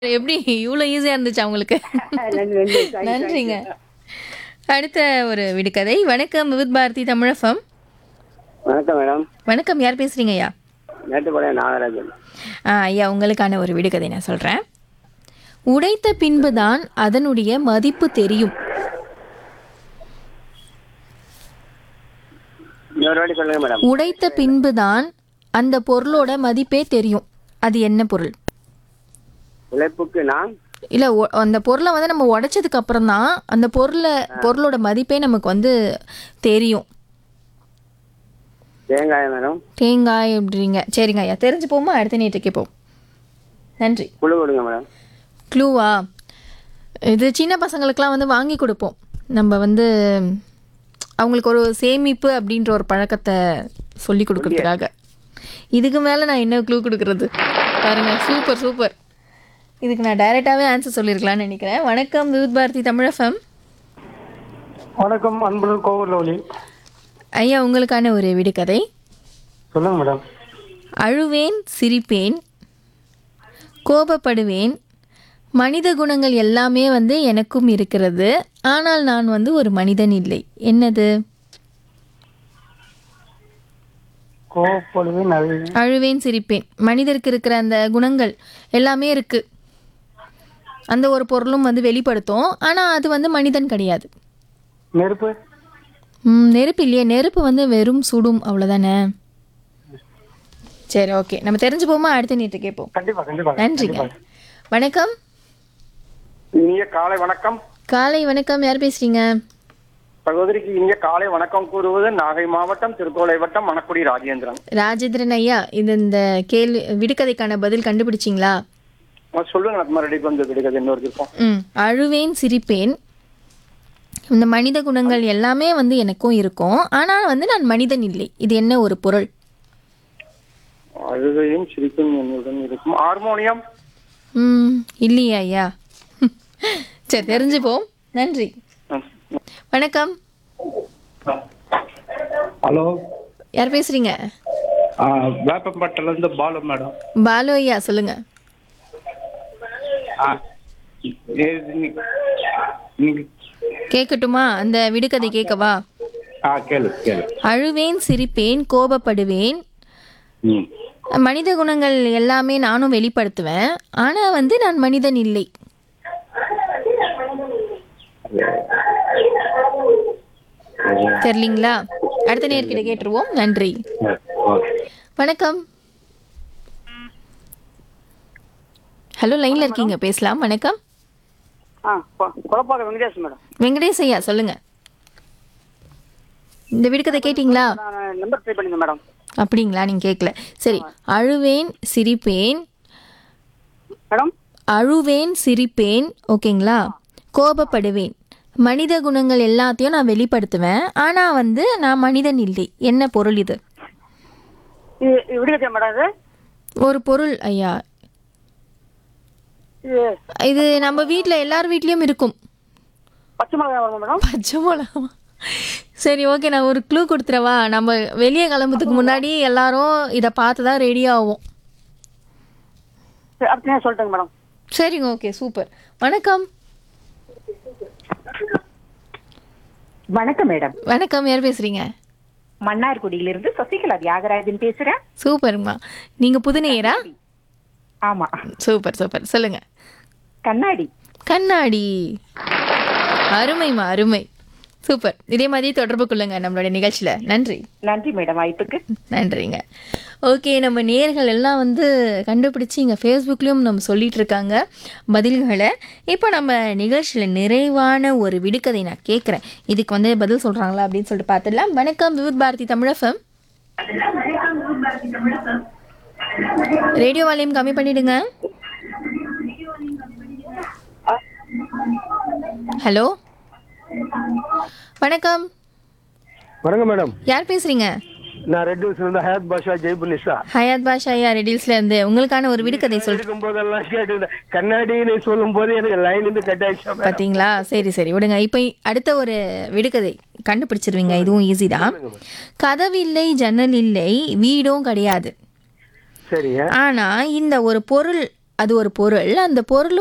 எப்படி இவ்வளோ ஈஸியா இருந்துச்சா உங்களுக்கு நன்றி, நன்றி. Thank you, நன்றிங்க அடுத்த ஒரு விடுகதை வணக்கம் விவித் பாரதி தமிழஃபம் வணக்கம் மேடம் வணக்கம் யார் பேசுறீங்க ஐயா மேட்டுப்பாளையம் நாகராஜன் ஆ ஐயா உங்களுக்கான ஒரு விடுகதை நான் சொல்றேன் உடைத்த பின்புதான் அதனுடைய மதிப்பு தெரியும் இன்னொரு வாட்டி சொல்லுங்க மேடம் உடைத்த பின்புதான் அந்த பொருளோட மதிப்பே தெரியும் அது என்ன பொருள் உழைப்புக்கு நான் இல்ல ஒ- அந்த பொருளை வந்து நம்ம உடைச்சதுக்கு அப்புறம் தான் அந்த பொருளை பொருளோட மதிப்பே நமக்கு வந்து தெரியும் தேங்காய் மேடம் தேங்காய் அப்படிங்க சரிங்க ஐயா தெரிஞ்சு போமா அடுத்த நேற்று கேட்போம் நன்றி குழு கொடுங்க மேடம் க்ளூவா இது சின்ன பசங்களுக்கெலாம் வந்து வாங்கி கொடுப்போம் நம்ம வந்து அவங்களுக்கு ஒரு சேமிப்பு அப்படின்ற ஒரு பழக்கத்தை சொல்லி கொடுக்கறதுக்காக இதுக்கு மேலே நான் என்ன க்ளூ கொடுக்கறது பாருங்க சூப்பர் சூப்பர் இதுக்கு நான் டைரெக்டாகவே ஆன்சர் சொல்லியிருக்கலாம்னு நினைக்கிறேன் வணக்கம் விவித் பாரதி தமிழஃபம் வணக்கம் அன்புடன் கோவூர்ல ஒளி ஐயா உங்களுக்கான ஒரு விடுகதை சொல்லுங்க மேடம் அழுவேன் சிரிப்பேன் கோபப்படுவேன் மனித குணங்கள் எல்லாமே வந்து எனக்கும் இருக்கிறது ஆனால் நான் வந்து ஒரு மனிதன் இல்லை என்னது கோவப்படுவே நல்ல அழுவேன் சிரிப்பேன் மனிதருக்கு இருக்கிற அந்த குணங்கள் எல்லாமே இருக்கு அந்த ஒரு பொருளும் வந்து வெளிப்படுத்தும் ஆனால் அது வந்து மனிதன் கிடையாது நெருப்பு ம், நெருப்பு இல்லையே நெருப்பு வந்து வெறும் சுடும் அவ்வளோதானே சரி ஓகே நம்ம தெரிஞ்சு போமா அடுத்த நீட்டு கேட்போம் கண்டிப்பா கண்டிப்பா நன்றிங்க வணக்கம் இனிய காலை வணக்கம் காலை வணக்கம் யார் பேசுறீங்க சகோதரிக்கு இனிய காலை வணக்கம் கூறுவது நாகை மாவட்டம் திருக்கோளை வட்டம் மணக்குடி ராஜேந்திரன் ராஜேந்திரன் ஐயா இது இந்த கேள்வி விடுகதைக்கான பதில் கண்டுபிடிச்சிங்களா ஆ, சொல்லுங்க நான் மறுபடியும் வந்து விடுகிறது இன்னொரு இருக்கும் ம் அழுவேன் சிரிப்பேன் இந்த மனித குணங்கள் எல்லாமே வந்து எனக்கும் இருக்கும் ஆனால் வந்து நான் மனிதன் இல்லை இது என்ன ஒரு பொருள் அழுகையும் சிரிப்பும் என்னுடன் இருக்கும் ஹார்மோனியம் ம் இல்லையா ஐயா சரி தெரிஞ்சுப்போம் நன்றி ம். வணக்கம் ஹலோ யார் பேசுறீங்க வேப்பம்பட்டில இருந்து பாலு மேடம் பாலு ஐயா சொல்லுங்க ஆ, இது நீ- நீங்க கேட்கட்டுமா அந்த விடுகதை கேட்கவா ஆ கேளு கேளு அழுவேன் சிரிப்பேன் கோபப்படுவேன் ம் மனித குணங்கள் எல்லாமே நானும் வெளிப்படுத்துவேன் ஆனா வந்து நான் மனிதன் இல்லை தெரியலீங்களா அடுத்த நேர்கிட்ட கேட்டுருவோம் நன்றி ஓகே வணக்கம் ஹலோ லைன்ல இருக்கீங்க பேசலாம் வணக்கம் ஆ கொ- குழப்பாக்க வெங்கடேஷ் மேடம் வெங்கடேஷ் ஐயா சொல்லுங்க இந்த விடுகதை கேட்டிங்களா நான் நம்பர் ட்ரை பண்ணிருந்தேன் மேடம் அப்படிங்களா நீங்க கேட்கல சரி அழுவேன் சிரிப்பேன் மேடம் அழுவேன் சிரிப்பேன் ஓகேங்களா கோபப்படுவேன் மனித குணங்கள் எல்லாத்தையும் நான் வெளிப்படுத்துவேன் ஆனா வந்து நான் மனிதன் இல்லை என்ன பொருள் இது இது இது விடுகதையா மேடம் இது ஒரு பொருள் ஐயா இது இது நம்ம வீட்ல எல்லார் வீட்லயும் இருக்கும் பச்சை மிளகாய் வருமா மேடம் பச்சை மிளகா சரி ஓகே நான் ஒரு க்ளூ கொடுத்துறவா நம்ம வெளியே கிளம்புறதுக்கு முன்னாடி எல்லாரும் இதை பார்த்து தான் ரெடி ஆகும் சரி, அடுத்த நேரம் சொல்லிட்டேங்க மேடம் சரிங்க ஓகே சூப்பர் வணக்கம் வணக்கம் மேடம் வணக்கம் யார் பேசுறீங்க மன்னார்குடியிலிருந்து சசிகலா தியாகராஜன் பேசுறேன் சூப்பர்மா நீங்க புதுநேயரா ஆமா சூப்பர் சூப்பர் சொல்லுங்க கண்ணாடி கண்ணாடி அருமைமா அருமை சூப்பர் இதே மாதிரி தொடர்பு கொள்ளுங்க நம்மளோட நிகழ்ச்சியில நன்றி நன்றி மேடம் வாய்ப்புக்கு நன்றிங்க ஓகே நம்ம நேர்கள் எல்லாம் வந்து கண்டுபிடிச்சி இங்கே ஃபேஸ்புக்லேயும் நம்ம சொல்லிட்டு இருக்காங்க பதில்களை இப்போ நம்ம நிகழ்ச்சியில் நிறைவான ஒரு விடுகதை நான் கேட்குறேன் இதுக்கு வந்து பதில் சொல்கிறாங்களா அப்படின்னு சொல்லிட்டு பார்த்துடலாம் வணக்கம் விவித் பாரதி தமிழஃபம் ரேடியோ வால்யூம் கம்மி பண்ணிடுங்க ஹலோ வணக்கம் வணக்கம் மேடம் யார் பேசுறீங்க நான் ரெட் ஹவுஸ்ல இருந்து ஹயாத் பாஷா ஜெய்புல் நிசா ஹயாத் பாஷா ஐயா ரெடில்ஸ்ல இருந்து உங்களுக்கான ஒரு விடுகதை சொல் இருக்கும் போதெல்லாம் கேட்டு கண்ணாடின்னு சொல்லும் போது எனக்கு லைன் இருந்து கட் ஆயிடுச்சா மேடம் பாத்தீங்களா சரி சரி விடுங்க இப்போ அடுத்த ஒரு விடுகதை கண்டுபிடிச்சிருவீங்க இதுவும் ஈஸி தான் கதவில்லை ஜன்னல் இல்லை வீடும் கிடையாது சரிங்க ஆனா இந்த ஒரு பொருள் அது ஒரு பொருள் அந்த பொருள்